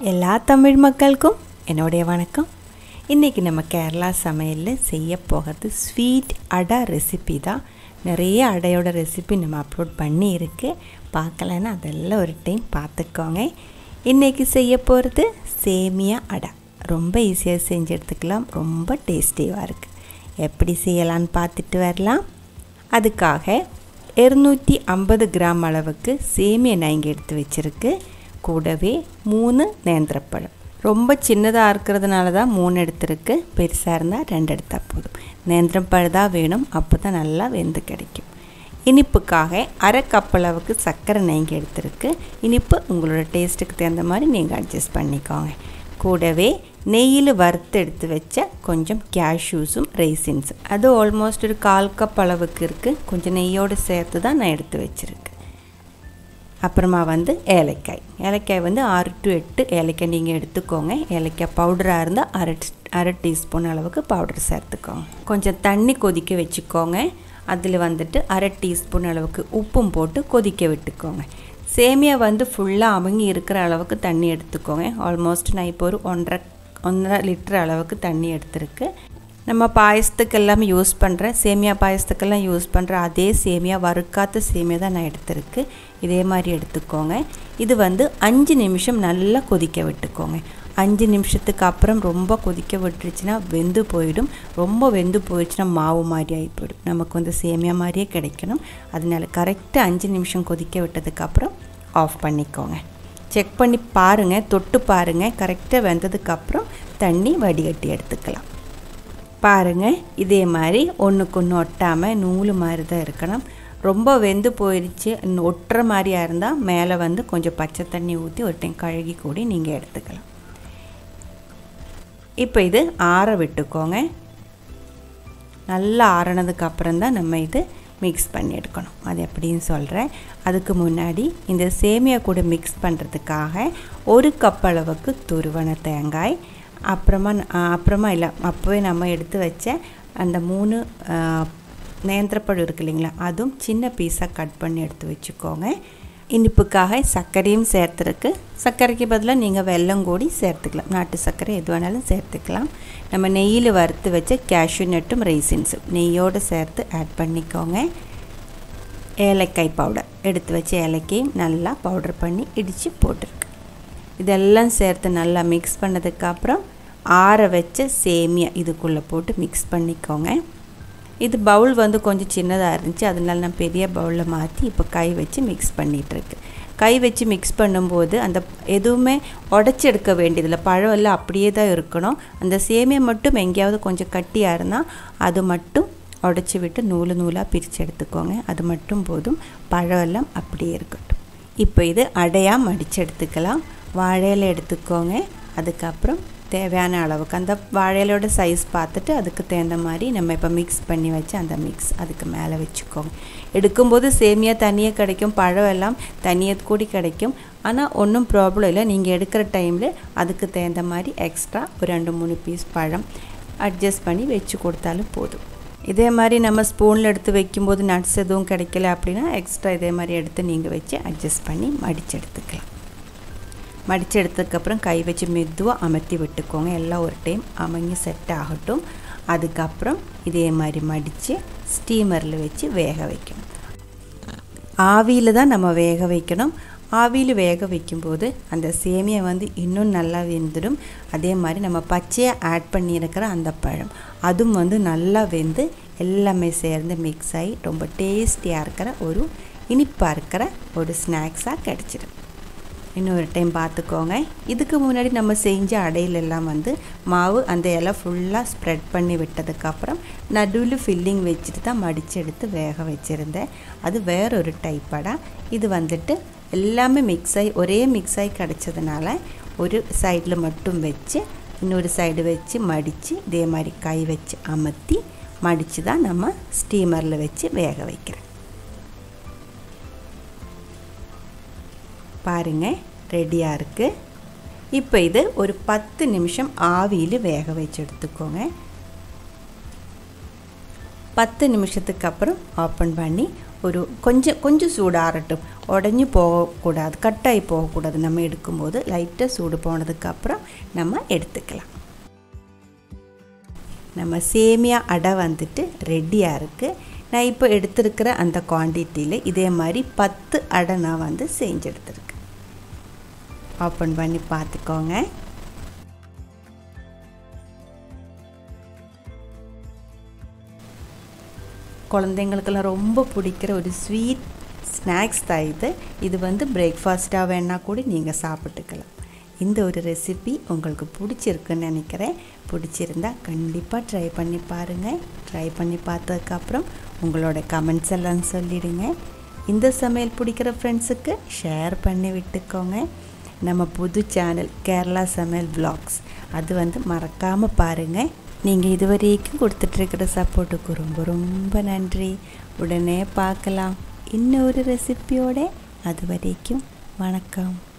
எல்லா தமிழ் மக்களுக்கும் என்னுடைய வணக்கம் இன்றைக்கி நம்ம கேரளா சமையலில் செய்ய போகிறது ஸ்வீட் அடை ரெசிபி தான் நிறைய அடையோட ரெசிபி நம்ம அப்லோட் பண்ணி இருக்கு பார்க்கலன்னா அதெல்லாம் ஒரு டைம் பார்த்துக்கோங்க இன்றைக்கி செய்ய போகிறது சேமியா அடை ரொம்ப ஈஸியாக செஞ்சு எடுத்துக்கலாம் ரொம்ப டேஸ்டியாக இருக்குது எப்படி செய்யலான்னு பார்த்துட்டு வரலாம் அதுக்காக இருநூற்றி ஐம்பது கிராம் அளவுக்கு சேமியா நான் இங்கே எடுத்து வச்சுருக்கு கூடவே மூணு நேந்திரப்பழம் ரொம்ப சின்னதாக இருக்கிறதுனால தான் மூணு எடுத்துருக்கு பெருசாக இருந்தால் ரெண்டு எடுத்தால் போதும் நேந்திரப்பழம் தான் வேணும் அப்போ தான் நல்லா வெந்து கிடைக்கும் இனிப்புக்காக அரை கப் அளவுக்கு சர்க்கரை நெய்ங்கி எடுத்துருக்கு இனிப்பு உங்களோட டேஸ்ட்டுக்கு தகுந்த மாதிரி நீங்கள் அட்ஜஸ்ட் பண்ணிக்கோங்க கூடவே நெய்யில் வறுத்து எடுத்து வச்ச கொஞ்சம் கேஷ்யூஸும் ரைசின்ஸும் அது ஆல்மோஸ்ட் ஒரு கால் கப் அளவுக்கு இருக்குது கொஞ்சம் நெய்யோடு சேர்த்து தான் நான் எடுத்து வச்சுருக்கேன் அப்புறமா வந்து ஏலக்காய் ஏலக்காய் வந்து ஆறு டு எட்டு ஏலக்காய் நீங்கள் எடுத்துக்கோங்க ஏலக்காய் பவுடராக இருந்தால் அரை அரை டீஸ்பூன் அளவுக்கு பவுடர் சேர்த்துக்கோங்க கொஞ்சம் தண்ணி கொதிக்க வச்சுக்கோங்க அதில் வந்துட்டு அரை டீஸ்பூன் அளவுக்கு உப்பும் போட்டு கொதிக்க விட்டுக்கோங்க சேமியா வந்து ஃபுல்லாக அமுங்கி இருக்கிற அளவுக்கு தண்ணி எடுத்துக்கோங்க ஆல்மோஸ்ட் நான் இப்போ ஒரு ஒன்றரை ஒன்றரை லிட்டர் அளவுக்கு தண்ணி எடுத்திருக்கு நம்ம பாயசத்துக்கு எல்லாமே யூஸ் பண்ணுற சேமியா பாயசத்துக்கெல்லாம் யூஸ் பண்ணுற அதே சேமியா வறுக்காத்த சேமியா தான் நான் எடுத்திருக்கு இதே மாதிரி எடுத்துக்கோங்க இது வந்து அஞ்சு நிமிஷம் நல்லா கொதிக்க விட்டுக்கோங்க அஞ்சு நிமிஷத்துக்கு அப்புறம் ரொம்ப கொதிக்க விட்டுருச்சுன்னா வெந்து போயிடும் ரொம்ப வெந்து போயிடுச்சுன்னா மாவு மாதிரி ஆகி போயிடும் நமக்கு வந்து சேமியா மாதிரியே கிடைக்கணும் அதனால கரெக்டாக அஞ்சு நிமிஷம் கொதிக்க விட்டதுக்கப்புறம் ஆஃப் பண்ணிக்கோங்க செக் பண்ணி பாருங்கள் தொட்டு பாருங்கள் கரெக்டாக வெந்ததுக்கப்புறம் தண்ணி வடிகட்டி எடுத்துக்கலாம் பாருங்கள் இதே மாதிரி ஒன்றுக்கு ஒன்று ஒட்டாமல் நூல் மாதிரி தான் இருக்கணும் ரொம்ப வெந்து போயிடுச்சு ஒட்டுற மாதிரியா இருந்தால் மேலே வந்து கொஞ்சம் பச்சை தண்ணி ஊற்றி ஒரு டைம் கழுகி கூடி நீங்கள் எடுத்துக்கலாம் இப்போ இது ஆற விட்டுக்கோங்க நல்லா ஆறினதுக்கு அப்புறம் தான் நம்ம இது மிக்ஸ் பண்ணி எடுக்கணும் அது எப்படின்னு சொல்கிறேன் அதுக்கு முன்னாடி இந்த சேமியா கூட மிக்ஸ் பண்ணுறதுக்காக ஒரு கப் அளவுக்கு துருவன தேங்காய் அப்புறமா அப்புறமா இல்லை அப்போவே நம்ம எடுத்து வச்ச அந்த மூணு நேந்திரப்பழம் இருக்கு இல்லைங்களா அதுவும் சின்ன பீஸாக கட் பண்ணி எடுத்து வச்சுக்கோங்க இனிப்புக்காக சர்க்கரையும் சேர்த்துருக்கு சர்க்கரைக்கு பதிலாக நீங்கள் வெல்லம் கூடி சேர்த்துக்கலாம் நாட்டு சர்க்கரை எது வேணாலும் சேர்த்துக்கலாம் நம்ம நெய்யில் வறுத்து வச்ச கேஷ்யூ நட்டும் ரைசின்ஸும் நெய்யோடு சேர்த்து ஆட் பண்ணிக்கோங்க ஏலக்காய் பவுடர் எடுத்து வச்ச ஏலக்காயும் நல்லா பவுடர் பண்ணி இடித்து போட்டிருக்கு இதெல்லாம் சேர்த்து நல்லா மிக்ஸ் பண்ணதுக்கப்புறம் ஆற வச்ச சேமியா இதுக்குள்ளே போட்டு மிக்ஸ் பண்ணிக்கோங்க இது பவுல் வந்து கொஞ்சம் சின்னதாக இருந்துச்சு அதனால நான் பெரிய பவுலில் மாற்றி இப்போ கை வச்சு மிக்ஸ் பண்ணிகிட்ருக்கு கை வச்சு மிக்ஸ் பண்ணும்போது அந்த எதுவுமே உடச்சி எடுக்க வேண்டியதில்லை பழம் எல்லாம் அப்படியே தான் இருக்கணும் அந்த சேமியா மட்டும் எங்கேயாவது கொஞ்சம் கட்டியாக இருந்தால் அது மட்டும் உடச்சி விட்டு நூறு நூலாக பிரித்து எடுத்துக்கோங்க அது மட்டும் போதும் பழம் எல்லாம் அப்படியே இருக்கட்டும் இப்போ இது அடையாக மடித்து எடுத்துக்கலாம் வாழையில எடுத்துக்கோங்க அதுக்கப்புறம் தேவையான அளவுக்கு அந்த வாழையிலோட சைஸ் பார்த்துட்டு அதுக்கு தகுந்த மாதிரி நம்ம இப்போ மிக்ஸ் பண்ணி வச்சு அந்த மிக்ஸ் அதுக்கு மேலே வச்சுக்கோங்க எடுக்கும்போது சேமியா தனியாக கிடைக்கும் பழம் எல்லாம் தனியாக கூடி கிடைக்கும் ஆனால் ஒன்றும் ப்ராப்ளம் இல்லை நீங்கள் எடுக்கிற டைமில் அதுக்கு தகுந்த மாதிரி எக்ஸ்ட்ரா ஒரு ரெண்டு மூணு பீஸ் பழம் அட்ஜஸ்ட் பண்ணி வச்சு கொடுத்தாலும் போதும் இதே மாதிரி நம்ம ஸ்பூனில் எடுத்து வைக்கும்போது நட்ஸ் எதுவும் கிடைக்கல அப்படின்னா எக்ஸ்ட்ரா இதே மாதிரி எடுத்து நீங்கள் வச்சு அட்ஜஸ்ட் பண்ணி மடித்து எடுத்துக்கலாம் மடித்து எடுத்ததுக்கப்புறம் கை வச்சு மெதுவாக அமர்த்தி விட்டுக்கோங்க எல்லாம் ஒரு டைம் அமைங்கி செட் ஆகட்டும் அதுக்கப்புறம் இதே மாதிரி மடித்து ஸ்டீமரில் வச்சு வேக வைக்கணும் ஆவியில் தான் நம்ம வேக வைக்கணும் ஆவியில் வேக வைக்கும்போது அந்த சேமியை வந்து இன்னும் நல்லா வெந்துடும் அதே மாதிரி நம்ம பச்சையாக ஆட் பண்ணியிருக்கிற அந்த பழம் அதுவும் வந்து நல்லா வெந்து எல்லாமே சேர்ந்து மிக்ஸ் ஆகி ரொம்ப டேஸ்டியாக இருக்கிற ஒரு இனிப்பாக இருக்கிற ஒரு ஸ்நாக்ஸாக கிடச்சிடும் இன்னொரு டைம் பார்த்துக்கோங்க இதுக்கு முன்னாடி நம்ம செஞ்ச அடையிலெல்லாம் வந்து மாவு அந்த இலை ஃபுல்லாக ஸ்ப்ரெட் பண்ணி விட்டதுக்கப்புறம் நடுவில் ஃபில்லிங் வச்சுட்டு தான் மடித்து எடுத்து வேக வச்சுருந்தேன் அது வேற ஒரு டைப் அடை இது வந்துட்டு எல்லாமே மிக்ஸ் ஆகி ஒரே மிக்ஸ் ஆகி கிடச்சதுனால ஒரு சைடில் மட்டும் வச்சு இன்னொரு சைடு வச்சு மடித்து இதே மாதிரி கை வச்சு அமர்த்தி மடித்து தான் நம்ம ஸ்டீமரில் வச்சு வேக வைக்கிறேன் பாருங்கள் ரெடியாக இருக்குது இப்போ இது ஒரு பத்து நிமிஷம் ஆவியில் வேக வச்சு எடுத்துக்கோங்க பத்து நிமிஷத்துக்கு அப்புறம் ஓப்பன் பண்ணி ஒரு கொஞ்சம் கொஞ்சம் சூடாகட்டும் உடஞ்சி போகக்கூடாது கட்டாகி போகக்கூடாது நம்ம எடுக்கும்போது லைட்டாக சூடு போனதுக்கப்புறம் நம்ம எடுத்துக்கலாம் நம்ம சேமியா அடை வந்துட்டு ரெடியாக இருக்குது நான் இப்போ எடுத்திருக்கிற அந்த குவான்டிட்டியில் இதே மாதிரி பத்து அடை நான் வந்து செஞ்சு எடுத்துருக்கேன் ஓப்பன் பண்ணி பார்த்துக்கோங்க குழந்தைங்களுக்கெல்லாம் ரொம்ப பிடிக்கிற ஒரு ஸ்வீட் ஸ்நாக்ஸ் தான் இது இது வந்து பிரேக்ஃபாஸ்ட்டாக வேணால் கூட நீங்கள் சாப்பிட்டுக்கலாம் இந்த ஒரு ரெசிபி உங்களுக்கு பிடிச்சிருக்குன்னு நினைக்கிறேன் பிடிச்சிருந்தா கண்டிப்பாக ட்ரை பண்ணி பாருங்கள் ட்ரை பண்ணி பார்த்ததுக்கப்புறம் உங்களோட கமெண்ட்ஸ் எல்லாம் சொல்லிடுங்க இந்த சமையல் பிடிக்கிற ஃப்ரெண்ட்ஸுக்கு ஷேர் பண்ணி விட்டுக்கோங்க நம்ம புது சேனல் கேரளா சமையல் வ்ளாக்ஸ் அது வந்து மறக்காமல் பாருங்கள் நீங்கள் இது வரைக்கும் கொடுத்துட்ருக்கிற சப்போர்ட்டுக்கு ரொம்ப ரொம்ப நன்றி உடனே பார்க்கலாம் இன்னொரு ரெசிப்பியோட அது வரைக்கும் வணக்கம்